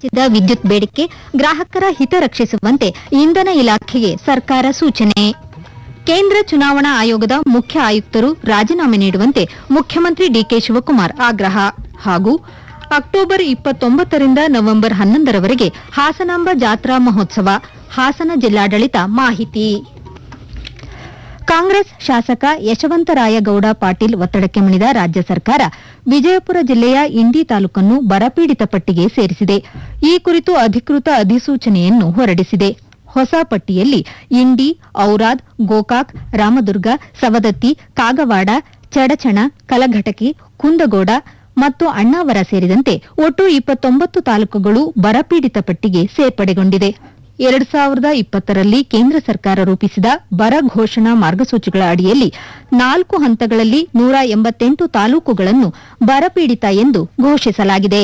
ಹೆಚ್ಚಿದ ವಿದ್ಯುತ್ ಬೇಡಿಕೆ ಗ್ರಾಹಕರ ಹಿತ ರಕ್ಷಿಸುವಂತೆ ಇಂಧನ ಇಲಾಖೆಗೆ ಸರ್ಕಾರ ಸೂಚನೆ ಕೇಂದ್ರ ಚುನಾವಣಾ ಆಯೋಗದ ಮುಖ್ಯ ಆಯುಕ್ತರು ರಾಜೀನಾಮೆ ನೀಡುವಂತೆ ಮುಖ್ಯಮಂತ್ರಿ ಡಿಕೆ ಶಿವಕುಮಾರ್ ಆಗ್ರಹ ಹಾಗೂ ಅಕ್ಟೋಬರ್ ಇಪ್ಪತ್ತೊಂಬತ್ತರಿಂದ ನವೆಂಬರ್ ಹನ್ನೊಂದರವರೆಗೆ ಹಾಸನಾಂಬ ಜಾತ್ರಾ ಮಹೋತ್ಸವ ಹಾಸನ ಜಿಲ್ಲಾಡಳಿತ ಮಾಹಿತಿ ಕಾಂಗ್ರೆಸ್ ಶಾಸಕ ಯಶವಂತರಾಯಗೌಡ ಪಾಟೀಲ್ ಒತ್ತಡಕ್ಕೆ ಮಣಿದ ರಾಜ್ಯ ಸರ್ಕಾರ ವಿಜಯಪುರ ಜಿಲ್ಲೆಯ ಇಂಡಿ ತಾಲೂಕನ್ನು ಬರಪೀಡಿತ ಪಟ್ಟಿಗೆ ಸೇರಿಸಿದೆ ಈ ಕುರಿತು ಅಧಿಕೃತ ಅಧಿಸೂಚನೆಯನ್ನು ಹೊರಡಿಸಿದೆ ಹೊಸ ಪಟ್ಟಿಯಲ್ಲಿ ಇಂಡಿ ಔರಾದ್ ಗೋಕಾಕ್ ರಾಮದುರ್ಗ ಸವದತ್ತಿ ಕಾಗವಾಡ ಚಡಚಣ ಕಲಘಟಕಿ ಕುಂದಗೋಡ ಮತ್ತು ಅಣ್ಣಾವರ ಸೇರಿದಂತೆ ಒಟ್ಟು ಇಪ್ಪತ್ತೊಂಬತ್ತು ತಾಲೂಕುಗಳು ಬರಪೀಡಿತ ಪಟ್ಟಿಗೆ ಸೇರ್ಪಡೆಗೊಂಡಿದೆ ಎರಡು ಸಾವಿರದ ಇಪ್ಪತ್ತರಲ್ಲಿ ಕೇಂದ್ರ ಸರ್ಕಾರ ರೂಪಿಸಿದ ಬರ ಘೋಷಣಾ ಮಾರ್ಗಸೂಚಿಗಳ ಅಡಿಯಲ್ಲಿ ನಾಲ್ಕು ಹಂತಗಳಲ್ಲಿ ನೂರ ಎಂಬತ್ತೆಂಟು ತಾಲೂಕುಗಳನ್ನು ಬರಪೀಡಿತ ಎಂದು ಘೋಷಿಸಲಾಗಿದೆ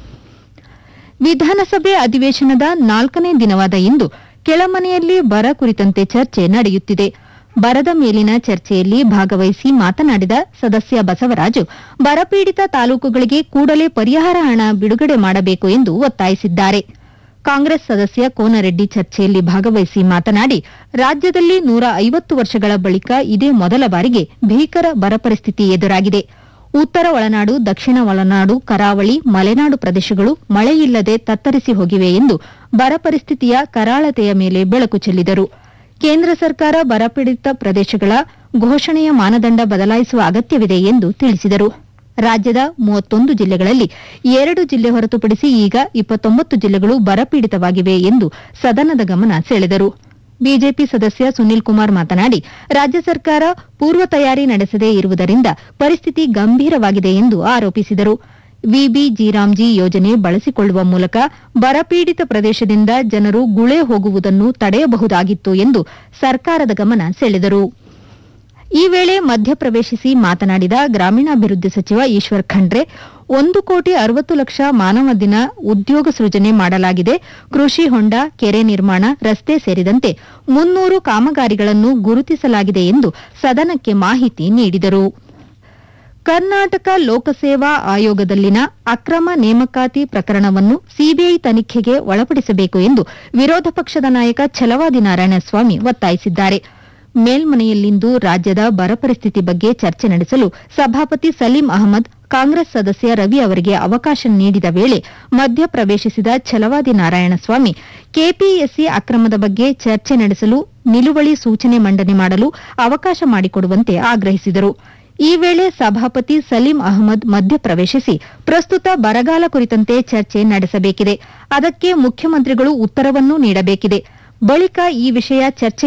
ವಿಧಾನಸಭೆ ಅಧಿವೇಶನದ ನಾಲ್ಕನೇ ದಿನವಾದ ಇಂದು ಕೆಳಮನೆಯಲ್ಲಿ ಬರ ಕುರಿತಂತೆ ಚರ್ಚೆ ನಡೆಯುತ್ತಿದೆ ಬರದ ಮೇಲಿನ ಚರ್ಚೆಯಲ್ಲಿ ಭಾಗವಹಿಸಿ ಮಾತನಾಡಿದ ಸದಸ್ಯ ಬಸವರಾಜು ಬರಪೀಡಿತ ತಾಲೂಕುಗಳಿಗೆ ಕೂಡಲೇ ಪರಿಹಾರ ಹಣ ಬಿಡುಗಡೆ ಮಾಡಬೇಕು ಎಂದು ಒತ್ತಾಯಿಸಿದ್ದಾರೆ ಕಾಂಗ್ರೆಸ್ ಸದಸ್ಯ ಕೋನರೆಡ್ಡಿ ಚರ್ಚೆಯಲ್ಲಿ ಭಾಗವಹಿಸಿ ಮಾತನಾಡಿ ರಾಜ್ಯದಲ್ಲಿ ನೂರ ಐವತ್ತು ವರ್ಷಗಳ ಬಳಿಕ ಇದೇ ಮೊದಲ ಬಾರಿಗೆ ಭೀಕರ ಬರ ಪರಿಸ್ಥಿತಿ ಎದುರಾಗಿದೆ ಉತ್ತರ ಒಳನಾಡು ದಕ್ಷಿಣ ಒಳನಾಡು ಕರಾವಳಿ ಮಲೆನಾಡು ಪ್ರದೇಶಗಳು ಮಳೆಯಿಲ್ಲದೆ ತತ್ತರಿಸಿ ಹೋಗಿವೆ ಎಂದು ಬರ ಪರಿಸ್ಥಿತಿಯ ಕರಾಳತೆಯ ಮೇಲೆ ಬೆಳಕು ಚೆಲ್ಲಿದರು ಕೇಂದ್ರ ಸರ್ಕಾರ ಬರಪೀಡಿತ ಪ್ರದೇಶಗಳ ಘೋಷಣೆಯ ಮಾನದಂಡ ಬದಲಾಯಿಸುವ ಅಗತ್ಯವಿದೆ ಎಂದು ತಿಳಿಸಿದರು ರಾಜ್ಯದ ಮೂವತ್ತೊಂದು ಜಿಲ್ಲೆಗಳಲ್ಲಿ ಎರಡು ಜಿಲ್ಲೆ ಹೊರತುಪಡಿಸಿ ಈಗ ಇಪ್ಪತ್ತೊಂಬತ್ತು ಜಿಲ್ಲೆಗಳು ಬರಪೀಡಿತವಾಗಿವೆ ಎಂದು ಸದನದ ಗಮನ ಸೆಳೆದರು ಬಿಜೆಪಿ ಸದಸ್ಯ ಸುನೀಲ್ ಕುಮಾರ್ ಮಾತನಾಡಿ ರಾಜ್ಯ ಸರ್ಕಾರ ಪೂರ್ವ ತಯಾರಿ ನಡೆಸದೇ ಇರುವುದರಿಂದ ಪರಿಸ್ಥಿತಿ ಗಂಭೀರವಾಗಿದೆ ಎಂದು ಆರೋಪಿಸಿದರು ವಿಬಿ ಜೀರಾಮ್ಜಿ ಯೋಜನೆ ಬಳಸಿಕೊಳ್ಳುವ ಮೂಲಕ ಬರಪೀಡಿತ ಪ್ರದೇಶದಿಂದ ಜನರು ಗುಳೆ ಹೋಗುವುದನ್ನು ತಡೆಯಬಹುದಾಗಿತ್ತು ಎಂದು ಸರ್ಕಾರದ ಗಮನ ಸೆಳೆದರು ಈ ವೇಳೆ ಮಧ್ಯಪ್ರವೇಶಿಸಿ ಮಾತನಾಡಿದ ಗ್ರಾಮೀಣಾಭಿವೃದ್ಧಿ ಸಚಿವ ಈಶ್ವರ್ ಖಂಡ್ರೆ ಒಂದು ಕೋಟಿ ಅರವತ್ತು ಲಕ್ಷ ಮಾನವ ದಿನ ಉದ್ಯೋಗ ಸೃಜನೆ ಮಾಡಲಾಗಿದೆ ಕೃಷಿ ಹೊಂಡ ಕೆರೆ ನಿರ್ಮಾಣ ರಸ್ತೆ ಸೇರಿದಂತೆ ಮುನ್ನೂರು ಕಾಮಗಾರಿಗಳನ್ನು ಗುರುತಿಸಲಾಗಿದೆ ಎಂದು ಸದನಕ್ಕೆ ಮಾಹಿತಿ ನೀಡಿದರು ಕರ್ನಾಟಕ ಲೋಕಸೇವಾ ಆಯೋಗದಲ್ಲಿನ ಅಕ್ರಮ ನೇಮಕಾತಿ ಪ್ರಕರಣವನ್ನು ಸಿಬಿಐ ತನಿಖೆಗೆ ಒಳಪಡಿಸಬೇಕು ಎಂದು ವಿರೋಧ ಪಕ್ಷದ ನಾಯಕ ಛಲವಾದಿ ನಾರಾಯಣಸ್ವಾಮಿ ಒತ್ತಾಯಿಸಿದ್ದಾರೆ ಮೇಲ್ಮನೆಯಲ್ಲಿಂದು ರಾಜ್ಯದ ಬರ ಪರಿಸ್ಥಿತಿ ಬಗ್ಗೆ ಚರ್ಚೆ ನಡೆಸಲು ಸಭಾಪತಿ ಸಲೀಂ ಅಹಮದ್ ಕಾಂಗ್ರೆಸ್ ಸದಸ್ಯ ರವಿ ಅವರಿಗೆ ಅವಕಾಶ ನೀಡಿದ ವೇಳೆ ಮಧ್ಯಪ್ರವೇಶಿಸಿದ ಛಲವಾದಿ ನಾರಾಯಣಸ್ವಾಮಿ ಕೆಪಿಎಸ್ಸಿ ಅಕ್ರಮದ ಬಗ್ಗೆ ಚರ್ಚೆ ನಡೆಸಲು ನಿಲುವಳಿ ಸೂಚನೆ ಮಂಡನೆ ಮಾಡಲು ಅವಕಾಶ ಮಾಡಿಕೊಡುವಂತೆ ಆಗ್ರಹಿಸಿದರು ಈ ವೇಳೆ ಸಭಾಪತಿ ಸಲೀಂ ಅಹಮದ್ ಮಧ್ಯಪ್ರವೇಶಿಸಿ ಪ್ರಸ್ತುತ ಬರಗಾಲ ಕುರಿತಂತೆ ಚರ್ಚೆ ನಡೆಸಬೇಕಿದೆ ಅದಕ್ಕೆ ಮುಖ್ಯಮಂತ್ರಿಗಳು ಉತ್ತರವನ್ನೂ ನೀಡಬೇಕಿದೆ ಬಳಿಕ ಈ ವಿಷಯ ಚರ್ಚೆ